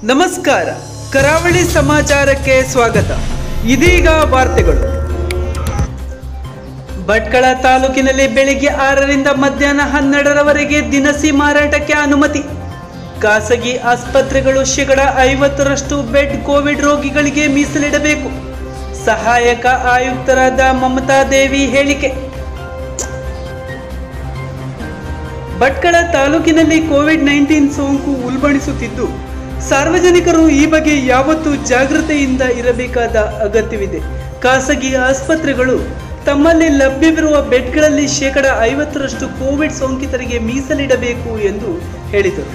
ನಮಸ್ಕಾರ ಕರಾವಳಿ ಸಮಾಚಾರಕ್ಕೆ ಸ್ವಾಗತ ಇದೀಗ ವಾರ್ತೆಗಳು ಭಟ್ಕಳ ತಾಲೂಕಿನಲ್ಲಿ ಬೆಳಿಗ್ಗೆ ಆರರಿಂದ ಮಧ್ಯಾಹ್ನ ಹನ್ನೆರಡರವರೆಗೆ ದಿನಸಿ ಮಾರಾಟಕ್ಕೆ ಅನುಮತಿ ಖಾಸಗಿ ಆಸ್ಪತ್ರೆಗಳು ಶೇಕಡ ಐವತ್ತರಷ್ಟು ಬೆಡ್ ಕೋವಿಡ್ ರೋಗಿಗಳಿಗೆ ಮೀಸಲಿಡಬೇಕು ಸಹಾಯಕ ಆಯುಕ್ತರಾದ ಮಮತಾ ದೇವಿ ಹೇಳಿಕೆ ಭಟ್ಕಳ ತಾಲೂಕಿನಲ್ಲಿ ಕೋವಿಡ್ ನೈನ್ಟೀನ್ ಸೋಂಕು ಉಲ್ಬಣಿಸುತ್ತಿದ್ದು ಸಾರ್ವಜನಿಕರು ಈ ಬಗ್ಗೆ ಯಾವತ್ತೂ ಜಾಗೃತೆಯಿಂದ ಇರಬೇಕಾದ ಅಗತ್ಯವಿದೆ ಖಾಸಗಿ ಆಸ್ಪತ್ರೆಗಳು ತಮ್ಮಲ್ಲಿ ಲಭ್ಯವಿರುವ ಬೆಡ್ಗಳಲ್ಲಿ ಶೇಕಡ ಐವತ್ತರಷ್ಟು ಕೋವಿಡ್ ಸೋಂಕಿತರಿಗೆ ಮೀಸಲಿಡಬೇಕು ಎಂದು ಹೇಳಿದರು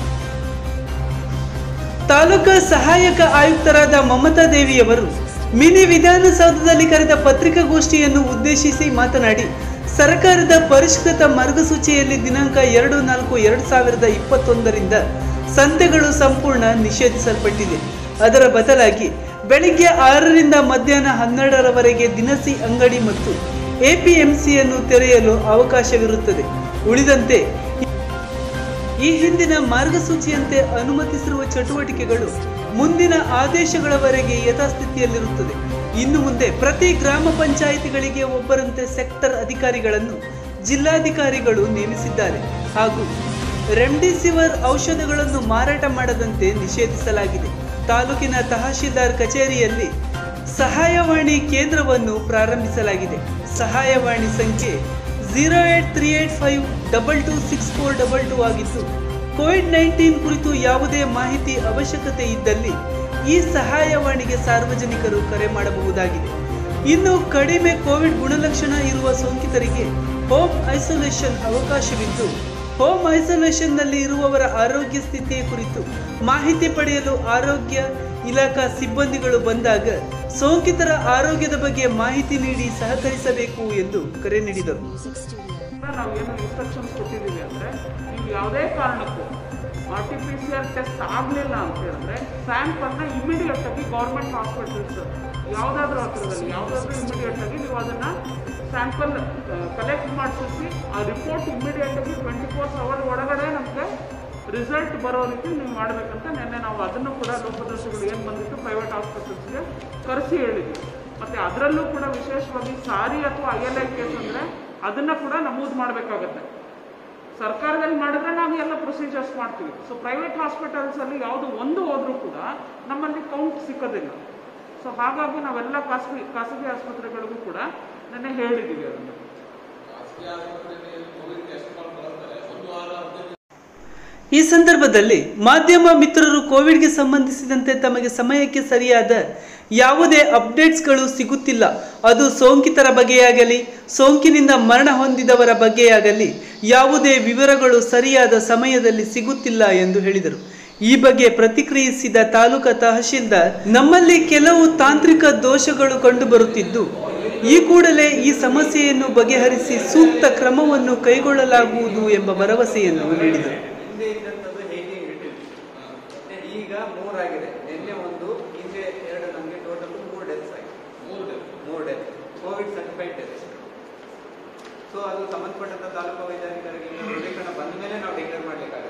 ತಾಲೂಕಾ ಸಹಾಯಕ ಆಯುಕ್ತರಾದ ಮಮತಾ ದೇವಿಯವರು ಮಿನಿ ವಿಧಾನಸೌಧದಲ್ಲಿ ಕರೆದ ಪತ್ರಿಕಾಗೋಷ್ಠಿಯನ್ನು ಉದ್ದೇಶಿಸಿ ಮಾತನಾಡಿ ಸರ್ಕಾರದ ಪರಿಷ್ಕೃತ ಮಾರ್ಗಸೂಚಿಯಲ್ಲಿ ದಿನಾಂಕ ಎರಡು ನಾಲ್ಕು ಎರಡು ಸಾವಿರದ ಇಪ್ಪತ್ತೊಂದರಿಂದ ಸಂತೆಗಳು ಸಂಪೂರ್ಣ ನಿಷೇಧಿಸಲ್ಪಟ್ಟಿದೆ ಅದರ ಬದಲಾಗಿ ಬೆಳಿಗ್ಗೆ ಆರರಿಂದ ಮಧ್ಯಾಹ್ನ ಹನ್ನೆರಡರವರೆಗೆ ದಿನಸಿ ಅಂಗಡಿ ಮತ್ತು ಎಪಿಎಂಸಿಯನ್ನು ತೆರೆಯಲು ಅವಕಾಶವಿರುತ್ತದೆ ಉಳಿದಂತೆ ಈ ಹಿಂದಿನ ಮಾರ್ಗಸೂಚಿಯಂತೆ ಅನುಮತಿಸಿರುವ ಚಟುವಟಿಕೆಗಳು ಮುಂದಿನ ಆದೇಶಗಳವರೆಗೆ ಯಥಾಸ್ಥಿತಿಯಲ್ಲಿರುತ್ತದೆ ಇನ್ನು ಮುಂದೆ ಪ್ರತಿ ಗ್ರಾಮ ಪಂಚಾಯಿತಿಗಳಿಗೆ ಒಬ್ಬರಂತೆ ಸೆಕ್ಟರ್ ಅಧಿಕಾರಿಗಳನ್ನು ಜಿಲ್ಲಾಧಿಕಾರಿಗಳು ನೇಮಿಸಿದ್ದಾರೆ ಹಾಗೂ ರೆಮ್ಡಿಸಿವಿರ್ ಔಷಧಗಳನ್ನು ಮಾರಾಟ ಮಾಡದಂತೆ ನಿಷೇಧಿಸಲಾಗಿದೆ ತಾಲೂಕಿನ ತಹಶೀಲ್ದಾರ್ ಕಚೇರಿಯಲ್ಲಿ ಸಹಾಯವಾಣಿ ಕೇಂದ್ರವನ್ನು ಪ್ರಾರಂಭಿಸಲಾಗಿದೆ ಸಹಾಯವಾಣಿ ಸಂಖ್ಯೆ zero eight three eight five double two six four double two ಆಗಿದ್ದು ಕೋವಿಡ್ ನೈನ್ಟೀನ್ ಕುರಿತು ಯಾವುದೇ ಮಾಹಿತಿ ಅವಶ್ಯಕತೆ ಇದ್ದಲ್ಲಿ ಈ ಸಹಾಯವಾಣಿಗೆ ಸಾರ್ವಜನಿಕರು ಕರೆ ಮಾಡಬಹುದಾಗಿದೆ ಇನ್ನು ಕಡಿಮೆ ಕೋವಿಡ್ ಗುಣಲಕ್ಷಣ ಇರುವ ಸೋಂಕಿತರಿಗೆ ಹೋಮ್ ಐಸೋಲೇಷನ್ ಅವಕಾಶವಿದ್ದು ಹೋಮ್ ಐಸೋಲೇಷನ್ನಲ್ಲಿ ಇರುವವರ ಆರೋಗ್ಯ ಸ್ಥಿತಿಯ ಕುರಿತು ಮಾಹಿತಿ ಪಡೆಯಲು ಆರೋಗ್ಯ ಇಲಾಖಾ ಸಿಬ್ಬಂದಿಗಳು ಬಂದಾಗ ಸೋಂಕಿತರ ಆರೋಗ್ಯದ ಬಗ್ಗೆ ಮಾಹಿತಿ ನೀಡಿ ಸಹಕರಿಸಬೇಕು ಎಂದು ಕರೆ ನೀಡಿದರು ನಾವು ಏನು ಇನ್ಸ್ಟ್ರಕ್ಷನ್ಸ್ ಕೊಟ್ಟಿದ್ದೀವಿ ಅಂದರೆ ನೀವು ಯಾವುದೇ ಕಾರಣಕ್ಕೂ R T P C R test ಆಗಲಿಲ್ಲ ಅಂತ ಹೇಳಿದ್ರೆ ಸ್ಯಾಂಪಲ್ನ ಇಮಿಡಿಯೇಟ್ ಆಗಿ ಗೌರ್ಮೆಂಟ್ ಹಾಸ್ಪಿಟಲ್ಸ್ ಯಾವುದಾದ್ರೂ ಹತ್ರದಲ್ಲಿ ಯಾವುದಾದ್ರೂ ಇಮಿಡಿಯೇಟ್ ಆಗಿ ನೀವು ಅದನ್ನು ಸ್ಯಾಂಪಲ್ ಕಲೆಕ್ಟ್ ಮಾಡಿಸಿ ಆ ರಿಪೋರ್ಟ್ ಇಮಿಡಿಯೇಟ್ ಆಗಿ ಟ್ವೆಂಟಿ ಫೋರ್ ಅವರ್ ಒಳಗಡೆ ನಮಗೆ ರಿಸಲ್ಟ್ ಬರೋ ರೀತಿ ನೀವು ಮಾಡಬೇಕಂತ ನಿನ್ನೆ ನಾವು ಅದನ್ನು ಕೂಡ ಲೋಪದೋಷಗಳು ಏನು ಬಂದಿತ್ತು ಪ್ರೈವೇಟ್ ಹಾಸ್ಪಿಟಲ್ಸ್ಗೆ ಕರೆಸಿ ಹೇಳಿದ್ವಿ ಮತ್ತು ಅದರಲ್ಲೂ ಕೂಡ ವಿಶೇಷವಾಗಿ ಸಾರಿ ಅಥವಾ ಐ ಎಲ್ ಐ ಕೇಸ್ ಅಂದರೆ ಅದನ್ನು ಕೂಡ ನಮೂದು ಮಾಡಬೇಕಾಗತ್ತೆ ಸರ್ಕಾರದಲ್ಲಿ ಮಾಡಿದ್ರೆ ನಾವು ಎಲ್ಲ ಪ್ರೊಸೀಜರ್ಸ್ ಮಾಡ್ತೀವಿ ಸೊ ಪ್ರೈವೇಟ್ ಹಾಸ್ಪಿಟಲ್ಸಲ್ಲಿ ಯಾವುದು ಒಂದು ಹೋದರೂ ಕೂಡ ನಮ್ಮಲ್ಲಿ ಕೌಂಟ್ ಸಿಕ್ಕೋದಿಲ್ಲ ಸೊ ಹಾಗಾಗಿ ನಾವೆಲ್ಲ ಖಾಸಗಿ ಖಾಸಗಿ ಆಸ್ಪತ್ರೆಗಳಿಗೂ ಕೂಡ ನೆನ್ನೆ ಹೇಳಿದ್ದೀವಿ ಅದನ್ನು ಈ ಸಂದರ್ಭದಲ್ಲಿ ಮಾಧ್ಯಮ ಮಿತ್ರರು ಕೋವಿಡ್ಗೆ ಸಂಬಂಧಿಸಿದಂತೆ ತಮಗೆ ಸಮಯಕ್ಕೆ ಸರಿಯಾದ ಯಾವುದೇ ಅಪ್ಡೇಟ್ಸ್ಗಳು ಸಿಗುತ್ತಿಲ್ಲ ಅದು ಸೋಂಕಿತರ ಬಗ್ಗೆಯಾಗಲಿ ಸೋಂಕಿನಿಂದ ಮರಣ ಹೊಂದಿದವರ ಬಗ್ಗೆಯಾಗಲಿ ಯಾವುದೇ ವಿವರಗಳು ಸರಿಯಾದ ಸಮಯದಲ್ಲಿ ಸಿಗುತ್ತಿಲ್ಲ ಎಂದು ಹೇಳಿದರು ಈ ಬಗ್ಗೆ ಪ್ರತಿಕ್ರಿಯಿಸಿದ ತಾಲೂಕಾ ತಹಶೀಲ್ದಾರ್ ನಮ್ಮಲ್ಲಿ ಕೆಲವು ತಾಂತ್ರಿಕ ದೋಷಗಳು ಕಂಡುಬರುತ್ತಿದ್ದು ಈ ಕೂಡಲೇ ಈ ಸಮಸ್ಯೆಯನ್ನು ಬಗೆಹರಿಸಿ ಸೂಕ್ತ ಕ್ರಮವನ್ನು ಕೈಗೊಳ್ಳಲಾಗುವುದು ಎಂಬ ಭರವಸೆಯನ್ನು ನೀಡಿದರು ಹಿಂದೆ ಇದ್ದಂಥದ್ದು ಹೇಗೆ ಇಟ್ಟಿಲ್ಲ ಮತ್ತೆ ಈಗ ಮೂರಾಗಿದೆ ನಿನ್ನೆ ಒಂದು ಹಿಂದೆ ಎರಡು ನಮಗೆ ಟೋಟಲ್ ಮೂರು ಡೆತ್ಸ್ ಆಗಿದೆ ಮೂರು ಡೆತ್ ಮೂರು death Covid certified death so ಅದು ಸಂಬಂಧಪಟ್ಟಂತ ತಾಲೂಕು ವೈದ್ಯಾಧಿಕಾರಿಗಳಿಗೆ ದೃಢೀಕರಣ ಬಂದ ಮೇಲೆ ನಾವು ಡಿಕ್ಲೇರ್ ಮಾಡ್ಲಿಕ್ಕೆ